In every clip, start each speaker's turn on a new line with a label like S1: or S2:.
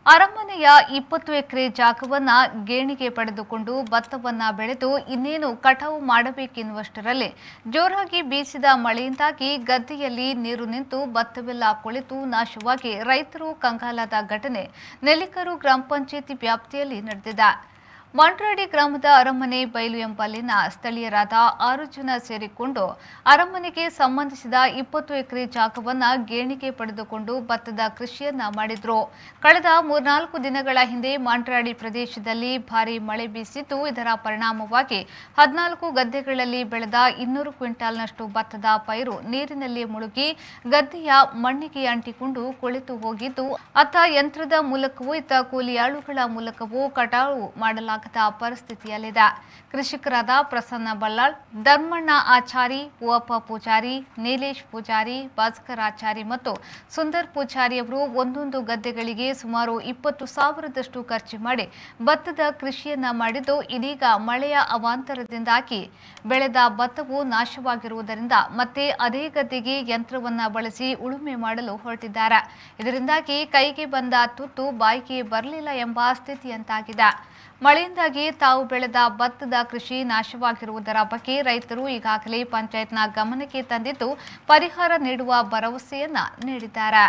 S1: ಅರಮನೆಯ ಇಪ್ಪತ್ತು ಎಕರೆ ಜಾಗವನ್ನ ಗೇಣಿಗೆ ಪಡೆದುಕೊಂಡು ಭತ್ತವನ್ನ ಬೆಳೆದು ಇನ್ನೇನು ಕಟಾವು ಮಾಡಬೇಕೆನ್ನುವಷ್ಟರಲ್ಲಿ ಜೋರಾಗಿ ಬೀಸಿದ ಮಳೆಯಿಂದಾಗಿ ಗದ್ದೆಯಲ್ಲಿ ನೀರು ನಿಂತು ಭತ್ತವೆಲ್ಲ ಕೊಳೆತು ನಾಶವಾಗಿ ರೈತರು ಕಂಗಾಲಾದ ಘಟನೆ ನೆಲಿಕರು ಗ್ರಾಮ ಪಂಚಾಯಿತಿ ವ್ಯಾಪ್ತಿಯಲ್ಲಿ ನಡೆದಿದೆ ಮಂಡ್ರಾಡಿ ಗ್ರಾಮದ ಅರಮನೆ ಬಯಲು ಎಂಬಲ್ಲಿನ ಸ್ಥಳೀಯರಾದ ಆರು ಜನ ಸೇರಿಕೊಂಡು ಅರಮನೆಗೆ ಸಂಬಂಧಿಸಿದ ಇಪ್ಪತ್ತು ಎಕರೆ ಜಾಗವನ್ನ ಗೇಣಿಗೆ ಪಡೆದುಕೊಂಡು ಭತ್ತದ ಕೃಷಿಯನ್ನ ಮಾಡಿದ್ರು ಕಳೆದ ಮೂರ್ನಾಲ್ಕು ದಿನಗಳ ಹಿಂದೆ ಮಂಡ್ರಾಡಿ ಪ್ರದೇಶದಲ್ಲಿ ಭಾರೀ ಮಳೆ ಬೀಸಿದ್ದು ಇದರ ಪರಿಣಾಮವಾಗಿ ಹದಿನಾಲ್ಕು ಗದ್ದೆಗಳಲ್ಲಿ ಬೆಳೆದ ಇನ್ನೂರು ಕ್ವಿಂಟಾಲ್ನಷ್ಟು ಭತ್ತದ ಪೈರು ನೀರಿನಲ್ಲಿ ಮುಳುಗಿ ಗದ್ದೆಯ ಮಣ್ಣಿಗೆ ಅಂಟಿಕೊಂಡು ಕೊಳೆತು ಹೋಗಿದ್ದು ಅತ್ತ ಯಂತ್ರದ ಮೂಲಕವೂ ಇತ್ತ ಕೂಲಿಯಾಳುಗಳ ಮೂಲಕವೂ ಕಟಾವು ಮಾಡಲಾಗದ ಪರಿಸ್ಥಿತಿಯಲ್ಲಿದೆ ಕೃಷಿಕರಾದ ಪ್ರಸನ್ನ ಬಲ್ಲಾಳ್ ಧರ್ಮಣ್ಣ ಆಚಾರಿ ಹೂವಪ್ಪ ಪೂಜಾರಿ ನೀಲೇಶ್ ಪೂಜಾರಿ ಭಾಸ್ಕರ್ ಆಚಾರಿ ಮತ್ತು ಸುಂದರ್ ಪೂಜಾರಿ ಅವರು ಒಂದೊಂದು ಗದ್ದೆಗಳಿಗೆ ಸುಮಾರು ಇಪ್ಪತ್ತು ಸಾವಿರದಷ್ಟು ಖರ್ಚು ಮಾಡಿ ಭತ್ತದ ಕೃಷಿಯನ್ನ ಮಾಡಿದ್ದು ಇದೀಗ ಮಳೆಯ ಅವಾಂತರದಿಂದಾಗಿ ಬೆಳೆದ ಭತ್ತವು ನಾಶವಾಗಿರುವುದರಿಂದ ಮತ್ತೆ ಅದೇ ಗದ್ದೆಗೆ ಯಂತ್ರವನ್ನ ಬಳಸಿ ಉಳುಮೆ ಮಾಡಲು ಹೊರಟಿದ್ದಾರೆ ಇದರಿಂದಾಗಿ ಕೈಗೆ ಬಂದ ತುತ್ತು ಬಾಯಿಗೆ ಬರಲಿಲ್ಲ ಎಂಬ ಸ್ಥಿತಿಯಂತಾಗಿದೆ ಮಳೆಯಿಂದಾಗಿ ತಾವು ಬೆಳೆದ ಭತ್ತದ ಕೃಷಿ ನಾಶವಾಗಿರುವುದರ ಬಗ್ಗೆ ರೈತರು ಈಗಾಗಲೇ ಪಂಚಾಯತ್ನ ಗಮನಕ್ಕೆ ತಂದಿದ್ದು ಪರಿಹಾರ ನೀಡುವ ಭರವಸೆಯನ್ನ ನೀಡಿದ್ದಾರೆ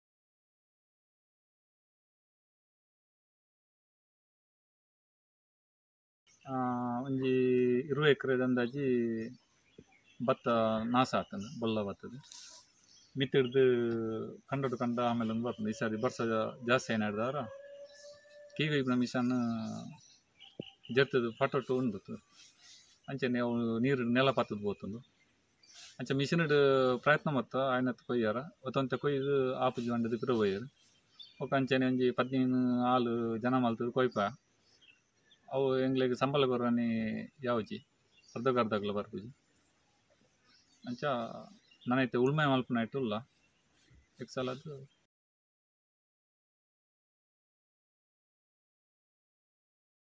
S2: ಆ, ಒಂಜಿ ಇರುವ ಎಕರೆದ ಅಂದಾಜಿ ಭತ್ತ ನಾಶ ಆಗ್ತದೆ ಬೊಲ್ಲ ಬರ್ತದೆ ಮಿತ್ತಿಡ್ದು ಕಂಡಡು ಕಂಡ ಆಮೇಲೆ ಒಂದು ಬರ್ತದೆ ಈ ಸಾರಿ ಬರ್ಸ ಜಾಸ್ತಿ ಏನು ಹಿಡ್ದವ್ರ ಕಿವಿ ಮಿಷನ್ ಜರ್ತದು ಪಟೋಟು ಉಂಡು ಅಂಚನೆ ಅವು ನೀರು ನೆಲ ಪತ್ತದು ಹೋತಂದು ಅಂಚ ಮಿಷನ್ ಪ್ರಯತ್ನ ಮತ್ತ ಆಯ್ನತ್ತು ಕೊಯ್ಯಾರ ಒತ್ತಂತ ಕೊಯ್ದು ಆಪುಜಿ ಬಂಡದ ಪಿರ ಕೊಯ್ಯಾರ ಒಕ್ಕ ಅಂಚನೆ ಒಂಜಿ ಪದ್ನೈದು ಆಳು ಜನ ಮಲ್ತದು ಕೊಯ್ಪ ಅವು ಎಂಗ್ಲಿಗೆ ಸಂಬಳ ಕೊರವನಿ ಯಾವಜಿ ಅರ್ಧಕ್ಕೆ ಅರ್ಧಗ್ಲ ಬರ್ಪುಜಿ ಅಂಚ ನನೈತೆ ಉಳ್ಮೆ ಮಲ್ಪನ ಉಲ್ಲ ಎಕ್ಸಲ ಅದು